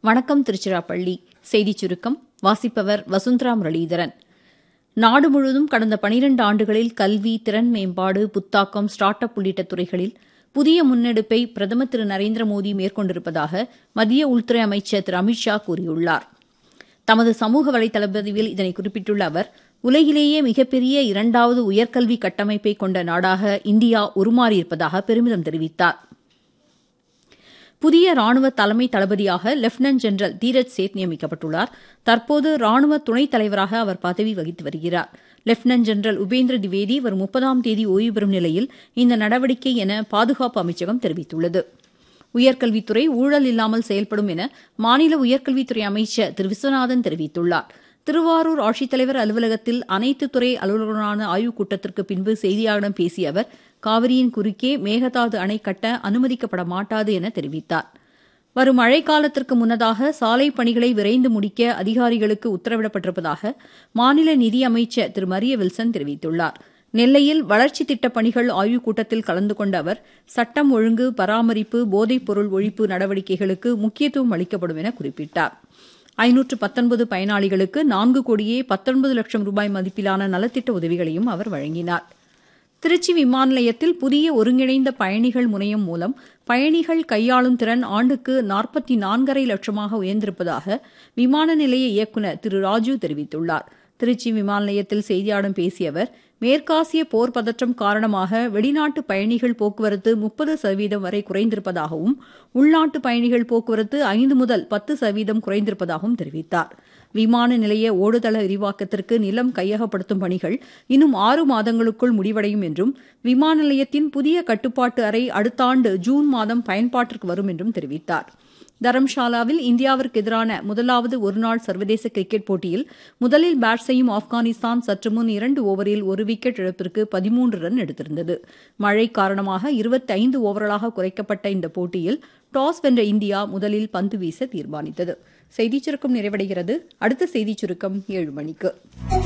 வணக்கம் திருச்சிராப்பள்ளி செய்திச் சுருக்கம் வாசிப்பவர் வசுந்தரா முரளிதரன் நாடு முழுவதும் கடந்த பனிரண்டு ஆண்டுகளில் கல்வி திறன் மேம்பாடு புத்தாக்கம் ஸ்டார்ட் அப் உள்ளிட்ட துறைகளில் புதிய முன்னெடுப்பை பிரதமர் திரு நரேந்திர மோடி மேற்கொண்டிருப்பதாக மத்திய உள்துறை அமைச்சர் திரு அமித் ஷா கூறியுள்ளார் தமது சமூக வலைதள பதிவில் இதனை குறிப்பிட்டுள்ள அவர் உலகிலேயே மிகப்பெரிய இரண்டாவது உயர்கல்வி கட்டமைப்பை கொண்ட நாடாக இந்தியா உருமாறியிருப்பதாக பெருமிதம் தெரிவித்தார் புதிய ராணுவ தலைமை தளபதியாக லெப்டினன்ட் ஜெனரல் தீரஜ் சேத் நியமிக்கப்பட்டுள்ளார் தற்போது ராணுவ துணைத் தலைவராக அவர் பதவி வகித்து வருகிறார் லெப்டினன்ட் ஜெனரல் உபேந்திர திவேதி வரும் முப்பதாம் தேதி ஓய்வு பெறும் நிலையில் இந்த நடவடிக்கை என பாதுகாப்பு அமைச்சகம் தெரிவித்துள்ளது உயர்கல்வித்துறை ஊழல் இல்லாமல் செயல்படும் என மாநில உயர்கல்வித்துறை அமைச்சர் திரு விஸ்வநாதன் தெரிவித்துள்ளார் திருவாரூர் ஆட்சித்தலைவர் அலுவலகத்தில் அனைத்து துறை அலுவலர்களுடனான ஆய்வுக் கூட்டத்திற்கு பின்பு செய்தியாளர்களிடம் பேசிய அவர் காவிரியின் குறுக்கே மேகதாது அணை கட்ட அனுமதிக்கப்பட மாட்டாது என தெரிவித்தார் வரும் மழைக்காலத்திற்கு முன்னதாக சாலை பணிகளை விரைந்து முடிக்க அதிகாரிகளுக்கு உத்தரவிடப்பட்டிருப்பதாக மாநில நிதி அமைச்சர் திரு மரிய வில்சன் தெரிவித்துள்ளார் நெல்லையில் வளர்ச்சித் திட்டப் பணிகள் ஆய்வுக் கூட்டத்தில் கலந்து கொண்ட அவர் சட்டம் ஒழுங்கு பராமரிப்பு போதைப் பொருள் ஒழிப்பு நடவடிக்கைகளுக்கு முக்கியத்துவம் அளிக்கப்படும் என குறிப்பிட்டார் ஐநூற்று பத்தொன்பது பயனாளிகளுக்கு நான்கு கோடியே பத்தொன்பது லட்சம் ரூபாய் மதிப்பிலான நலத்திட்ட உதவிகளையும் அவர் வழங்கினார் திருச்சி விமான நிலையத்தில் புதிய ஒருங்கிணைந்த பயணிகள் முனையம் மூலம் பயணிகள் கையாளும் திறன் ஆண்டுக்கு நாற்பத்தி நான்கரை லட்சமாக உயர்ந்திருப்பதாக விமான நிலைய இயக்குநர் திரு ராஜு தெரிவித்துள்ளார் திருச்சி விமான நிலையத்தில் செய்தியாளர்களிடம் பேசிய அவர் மேற்காசிய போர் பதற்றம் காரணமாக வெளிநாட்டு பயணிகள் போக்குவரத்து முப்பது சதவீதம் வரை குறைந்திருப்பதாகவும் உள்நாட்டு பயணிகள் போக்குவரத்து ஐந்து முதல் பத்து சதவீதம் குறைந்திருப்பதாகவும் தெரிவித்தார் விமான நிலைய ஓடுதள விரிவாக்கத்திற்கு நிலம் கையகப்படுத்தும் பணிகள் இன்னும் ஆறு மாதங்களுக்குள் முடிவடையும் என்றும் விமான நிலையத்தின் புதிய கட்டுப்பாட்டு அறை அடுத்த ஆண்டு ஜூன் மாதம் பயன்பாட்டிற்கு வரும் என்றும் தெரிவித்தார் தரம்ஷாலாவில் இந்தியாவிற்கு எதிரான முதலாவது ஒருநாள் சர்வதேச கிரிக்கெட் போட்டியில் முதலில் பேட் செய்யும் ஆப்கானிஸ்தான் சற்று முன் இரண்டு ஓவரில் ஒரு விக்கெட் இழப்பிற்கு பதிமூன்று ரன் எடுத்திருந்தது மழை காரணமாக இருபத்தைந்து ஓவர்களாக குறைக்கப்பட்ட இந்த போட்டியில் டாஸ் வென்ற இந்தியா முதலில் பந்து வீச தீர்மானித்தது செய்திச் சுருக்கம் நிறைவடைகிறது அடுத்த செய்திச் சுருக்கம் ஏழு மணிக்கு